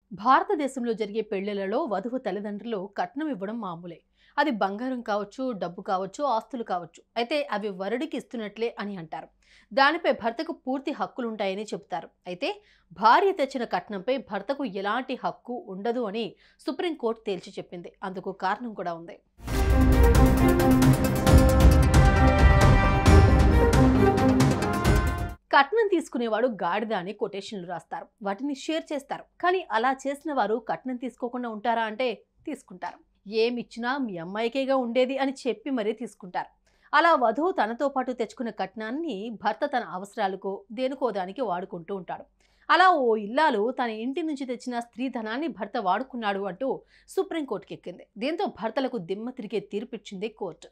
భారతదేశంలో జరిగే పెళ్లిళ్లలో వధువు తల్లిదండ్రులు కట్నం ఇవ్వడం మామూలే అది బంగారం కావచ్చు డబ్బు కావచ్చు ఆస్తులు కావచ్చు అయితే అవి వరుడికి ఇస్తున్నట్లే అని అంటారు దానిపై భర్తకు పూర్తి హక్కులుంటాయని చెబుతారు అయితే భార్య తెచ్చిన కట్నంపై భర్తకు ఎలాంటి హక్కు ఉండదు అని సుప్రీంకోర్టు తేల్చి చెప్పింది అందుకు కారణం కూడా ఉంది కట్నం తీసుకునేవాడు గాడిద అని కొటేషన్లు రాస్తారు వాటిని షేర్ చేస్తారు కానీ అలా చేసిన వారు కట్నం తీసుకోకుండా ఉంటారా అంటే తీసుకుంటారు ఏమిచ్చినా మీ అమ్మాయికేగా ఉండేది అని చెప్పి మరీ తీసుకుంటారు అలా వధువు తనతో పాటు తెచ్చుకున్న కట్నాన్ని భర్త తన అవసరాలకు దేనికో దానికి వాడుకుంటూ ఉంటాడు అలా ఓ ఇల్లాలు తన ఇంటి నుంచి తెచ్చిన స్త్రీ ధనాన్ని భర్త వాడుకున్నాడు అంటూ సుప్రీంకోర్టుకి ఎక్కింది దీంతో భర్తలకు దిమ్మ తిరిగే తీర్పిచ్చింది కోర్టు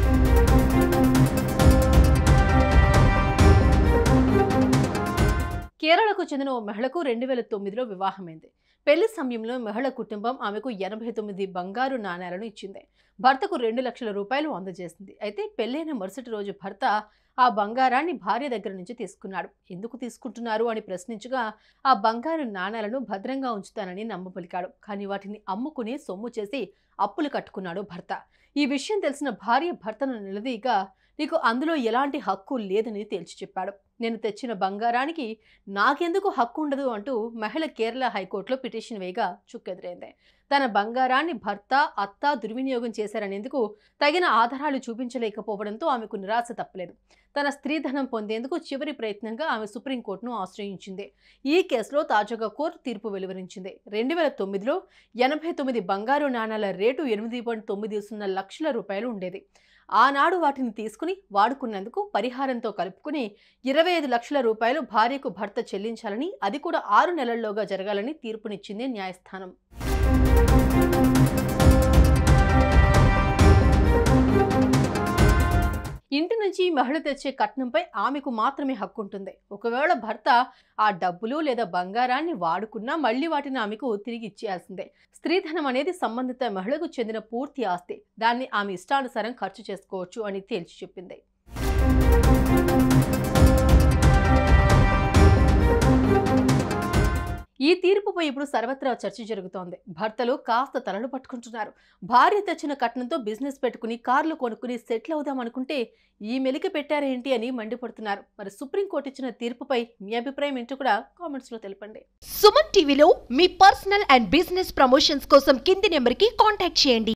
కేరళకు చెందిన ఓ మహిళకు రెండు వేల తొమ్మిదిలో వివాహమైంది పెళ్లి సమయంలో మహిళ కుటుంబం ఆమెకు ఎనభై తొమ్మిది బంగారు నాణేలను ఇచ్చింది భర్తకు రెండు లక్షల రూపాయలు అందజేసింది అయితే పెళ్ళైన మరుసటి రోజు భర్త ఆ బంగారాన్ని భార్య దగ్గర నుంచి తీసుకున్నాడు ఎందుకు తీసుకుంటున్నారు అని ప్రశ్నించగా ఆ బంగారు నాణేలను భద్రంగా ఉంచుతానని నమ్మపలికాడు కానీ వాటిని అమ్ముకుని సొమ్ము చేసి అప్పులు కట్టుకున్నాడు భర్త ఈ విషయం తెలిసిన భార్య భర్తను నిలదీయగా నీకు అందులో ఎలాంటి హక్కు లేదని తేల్చి చెప్పాడు నేను తెచ్చిన బంగారానికి నాకెందుకు హక్కు ఉండదు అంటూ మహిళ కేరళ హైకోర్టులో పిటిషన్ వేయగా చుక్కెదురైంది తన బంగారాన్ని భర్త అత్త దుర్వినియోగం చేశారనేందుకు తగిన ఆధారాలు చూపించలేకపోవడంతో ఆమెకు నిరాశ తప్పలేదు తన స్త్రీధనం పొందేందుకు చివరి ప్రయత్నంగా ఆమె సుప్రీంకోర్టును ఆశ్రయించింది ఈ కేసులో తాజాగా కోర్టు తీర్పు వెలువరించింది రెండు వేల తొమ్మిదిలో ఎనభై తొమ్మిది బంగారు నాణాల రేటు ఎనిమిది పాయింట్ తొమ్మిది సున్నా లక్షల రూపాయలు ఉండేది ఆనాడు వాటిని తీసుకుని వాడుకున్నందుకు పరిహారంతో కలుపుకుని ఇరవై ఐదు లక్షల రూపాయలు భార్యకు భర్త చెల్లించాలని అది కూడా ఆరు నెలల్లోగా జరగాలని తీర్పునిచ్చింది న్యాయస్థానం ఇంటి నుంచి మహిళ తెచ్చే కట్నంపై ఆమెకు మాత్రమే హక్కు ఉంటుంది ఒకవేళ భర్త ఆ డబ్బులు లేదా బంగారాన్ని వాడుకున్నా మళ్ళీ వాటిని ఆమెకు తిరిగి ఇచ్చేయాల్సిందే స్త్రీధనం అనేది సంబంధిత మహిళకు చెందిన పూర్తి ఆస్తి దాన్ని ఆమె ఇష్టానుసారం ఖర్చు చేసుకోవచ్చు అని తేల్చి చెప్పింది ఈ తీర్పుపై ఇప్పుడు సర్వత్రా చర్చ జరుగుతోంది భర్తలు కాస్త తలలు పట్టుకుంటున్నారు భార్య తెచ్చిన కట్నంతో బిజినెస్ పెట్టుకుని కార్లు కొనుక్కుని సెటిల్ అవుదాం అనుకుంటే ఈ మెలిక పెట్టారేంటి అని మండిపడుతున్నారు మరి సుప్రీంకోర్టు ఇచ్చిన తీర్పుపై మీ అభిప్రాయం ఏంటో కూడా కామెంట్స్ లో తెలపండి సుమన్ టీవీలో మీ పర్సనల్ అండ్ బిజినెస్ ప్రమోషన్స్ కోసం కింది నెంబర్కి కాంటాక్ట్ చేయండి